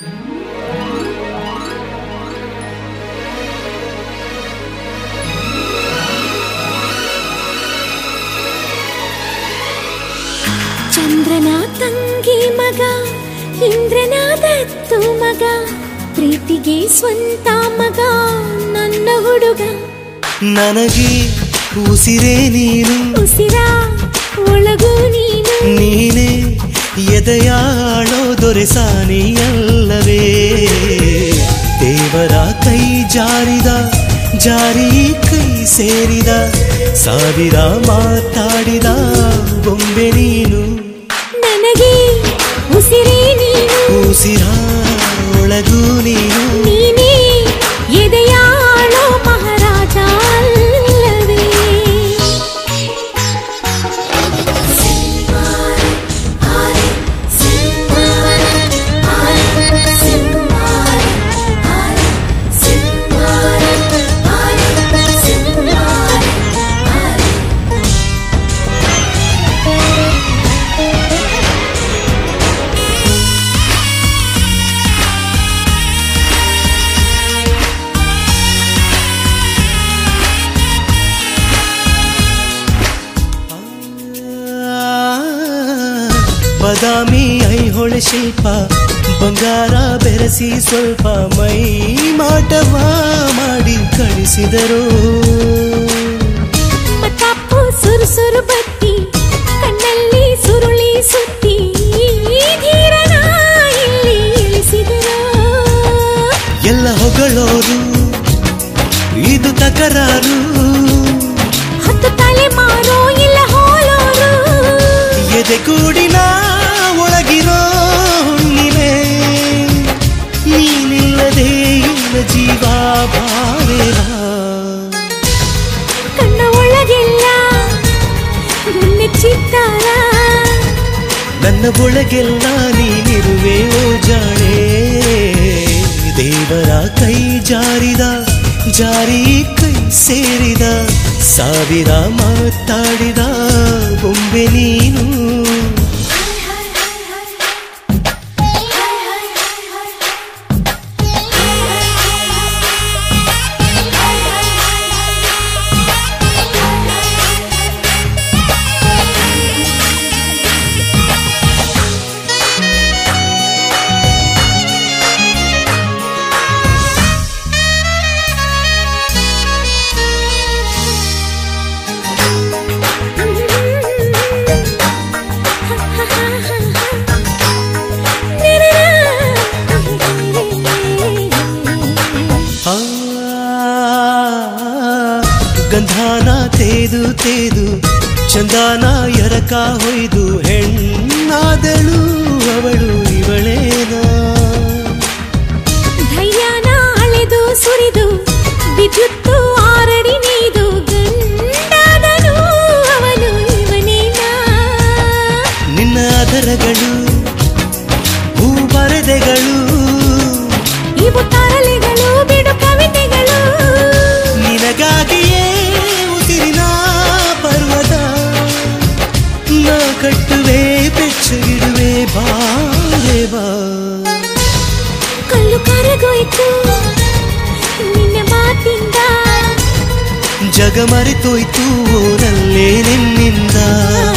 ಚಂದ್ರನ ತಂಗಿ ಮಗ ಇಂದ್ರನ ದತ್ತು ಮಗ ಪ್ರೀತಿಗೆ ಸ್ವಂತ ಮಗ ನನ್ನ ಹುಡುಗ ನನಗೆ ಉಸಿರೇ ನೀನು ಉಸಿರ ಒಳಗು ನೀನು ನೀನೇ ಎದೆಯಾಳೋ ದೊರೆಸಾನಿಯಲ್ಲವೇ ದೇವರ ಕೈ ಜಾರಿದ ಜಾರಿ ಕೈ ಸೇರಿದ ಸಾವಿರ ಮಾತಾಡಿದ ಬೊಂಬೆ ನೀನು ನನಗೆ ಉಸಿರೇ ನೀನು ಉಸಿರ ಒಳಗೂ ನೀನು ನೀನೇ ಎದೆಯಾಳೋ ಮಹಾರಾಜ ಅಲ್ಲವೇ ಬದಾಮಿ ಐಹೊಳೆ ಶಿಲ್ಪ ಬಂಗಾರ ಬೆರೆಸಿ ಸ್ವಲ್ಪ ಮೈ ಮಾಟವ ಮಾಡಿ ಕಳಿಸಿದರು ಮತ್ತಪ್ಪು ಸುರು ಸುರು ಬತ್ತಿ ಕಣ್ಣಲ್ಲಿ ಸುರುಳಿ ಸುತ್ತಿ ಧೀರನ ಇಲ್ಲಿ ಇಳಿಸಿದರು ಎಲ್ಲ ಹೊಗಳೋರು ಇದು ತಕರಾರು ಹತ್ತು ತಲೆ ಮಾರೋ ಇಲ್ಲ ಹೋಲೋರು ಎದೆಗೂಡಿನ ಒಳಗಿರೋ ಹುಣ್ಣಿಮೆ ನೀನಿಲ್ಲದೆ ಇಲ್ಲ ಜೀವ ಬಾರೆವಾ ಕಣ್ಣ ಒಳಗೆಲ್ಲ ಗುಂಡೆ ಚಿತ್ತಾರ ನನ್ನ ಒಳಗೆಲ್ಲ ನೀನಿರುವೆ ಓ ಜಾಣೆ ದೇವರ ಕೈ ಜಾರಿದ ಜಾರಿ ಕೈ ಸೇರಿದ ಸಾವಿರ ಮಾತಾಡಿದ ಬೊಂಬೆ ನೀನು ಆ ಗಂಧಾನ ತೇದು ತೇದು ಚಂದಾನ ಎರಕ ಹೊಯ್ದು ಹೆಣ್ಣಾದಳು ಅವಳು ಇವಳೇನಾ ಧೈರ್ಯನ ಅಳೆದು ಸುರಿದು ವಿದ್ಯುತ್ತು ಆರಡಿ ನೀದು ಗಂಡಾದನು ಅವನು ಇವನೇನಾ ನಿನ್ನ ಅದರಗಳು ಹೂ ಬರೆದೆಗಳು ಇವು ತರಲೆಗಳು ಬಿಡು ಕವಿತೆಗಳು ನಿನಗಾಗಿಯೇ ಉಸಿರಿನ ಪರ್ವತ ನಾ ಕಟ್ಟುವೆ ಬೆಚ್ಚಗಿಡುವೆ ಬಾರೆ ಬಾ ಕಲ್ಲು ಕರಗೋಯ್ತು ನಿನ್ನ ಮಾತಿಂದ ಜಗ ಮರೆತೋಯ್ತು ಓರಲ್ಲೇ ನಿನ್ನಿಂದ